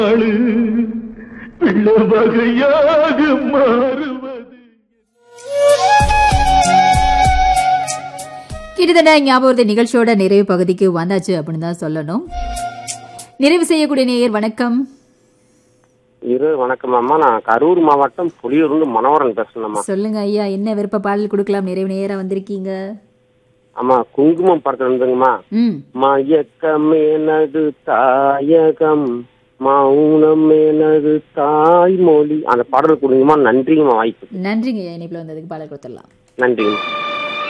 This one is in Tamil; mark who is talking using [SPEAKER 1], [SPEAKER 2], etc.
[SPEAKER 1] ஆளு பிள்ளை வகையாக மாறுவது
[SPEAKER 2] கிட்டத்தட்ட ஞாபகத்தை நிகழ்ச்சியோட நிறைவு பகுதிக்கு வந்தாச்சு அப்படின்னு தான் சொல்லணும் நிறைவு செய்யக்கூடிய நேயர் வணக்கம்
[SPEAKER 3] இரு வணக்கம் அம்மா நான் கரூர் மாவட்டம் புலியூர்ந்து மனோகரன் பேசுனேம்மா
[SPEAKER 2] சொல்லுங்க ஐயா என்ன விருப்ப பாடல் கொடுக்கலாம் நிறைவு நேரா வந்திருக்கீங்க
[SPEAKER 3] அம்மா குங்குமம் படத்துல இருந்துங்கம்மா
[SPEAKER 2] ம்
[SPEAKER 3] மயக்கமேனது தாயகம் மௌனமேனது தாய்மொழி அந்த பாடல் கொடுங்கம்மா நன்றிங்கம்மா வாய்ப்பு
[SPEAKER 2] நன்றிங்க ஐயா இணைப்பில் வந்ததுக்கு பாடல் கொடுத்துடலாம்
[SPEAKER 3] நன்றிங்கம்மா